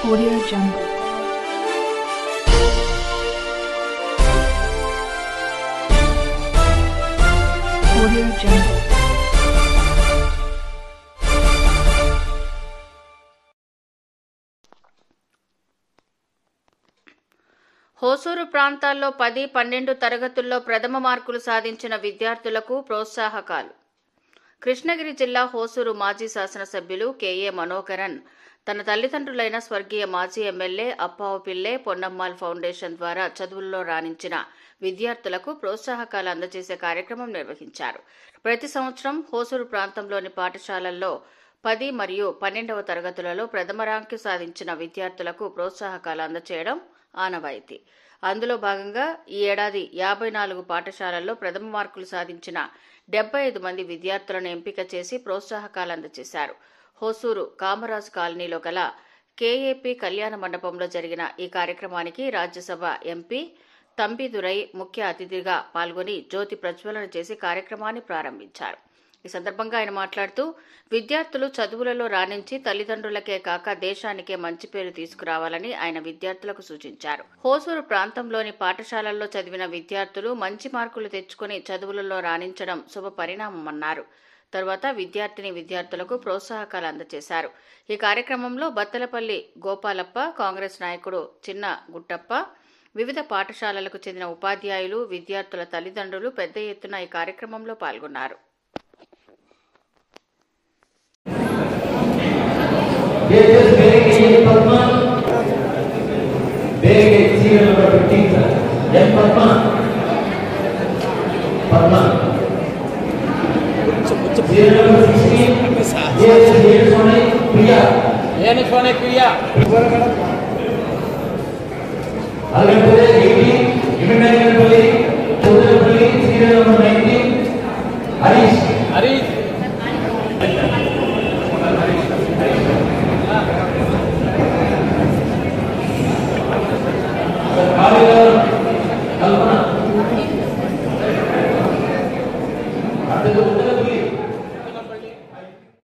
Audio Jungle. Audio Jungle. Hosur ప్రాంతాల్లో పది పన్నెండు తరగతుల్లో ప్రథమ మార్కులు సాధించిన విద్యార్థులకు ప్రోత్సాహకాలు కృష్ణగిరి జిల్లా హోసూరు మాజీ శాసనసభ్యులు కెఏ మనోహరన్ తన తల్లిదండ్రులైన స్వర్గీయ మాజీ ఎమ్మెల్యే అప్పావు పిల్లే పొన్నమ్మాల్ ఫౌండేషన్ ద్వారా చదువుల్లో రాణించిన విద్యార్థులకు ప్రోత్సాహకాలు అందజేసే కార్యక్రమం నిర్వహించారు ప్రతి సంవత్సరం హోసూరు ప్రాంతంలోని పాఠశాలల్లో పది మరియు పన్నెండవ తరగతులలో ప్రథమ ర్యాంకు సాధించిన విద్యార్థులకు ప్రోత్సాహకాలు అందజేయడం ఆనవాయితీ అందులో భాగంగా ఈ ఏడాది యాభై నాలుగు పాఠశాలల్లో ప్రథమ మార్కులు సాధించిన డెబ్బై ఐదు మంది విద్యార్థులను ఎంపిక చేసి ప్రోత్సాహకాలు అందజేశారు హోసూరు కామరాజు కాలనీలో గల కేఏపీ కళ్యాణ మండపంలో జరిగిన ఈ కార్యక్రమానికి రాజ్యసభ ఎంపీ తంబిదురై ముఖ్య అతిథిగా పాల్గొని జ్యోతి ప్రజ్వలన చేసి కార్యక్రమాన్ని ప్రారంభించారు ఈ సందర్భంగా ఆయన మాట్లాడుతూ విద్యార్థులు చదువులలో రాణించి తల్లిదండ్రులకే కాక దేశానికే మంచి పేరు తీసుకురావాలని ఆయన విద్యార్థులకు సూచించారు హోసూరు ప్రాంతంలోని పాఠశాలల్లో చదివిన విద్యార్థులు మంచి మార్కులు తెచ్చుకుని చదువులలో రాణించడం శుభ పరిణామమన్నారు తరువాత విద్యార్థిని విద్యార్థులకు ప్రోత్సాహకాలు అందజేశారు ఈ కార్యక్రమంలో బత్తలపల్లి గోపాలప్ప కాంగ్రెస్ నాయకుడు చిన్న గుట్టప్ప వివిధ పాఠశాలలకు చెందిన ఉపాధ్యాయులు విద్యార్థుల తల్లిదండ్రులు పెద్ద ఎత్తున ఈ కార్యక్రమంలో పాల్గొన్నారు This is very easy, Padma. Very serial number 15, sir. Yes, Padma. Padma. Serial number 16. Yes, yes, Sone, Priya. ಏನು ಸೋನೆ ಕ್ರಿಯಾ Algebra 18. Human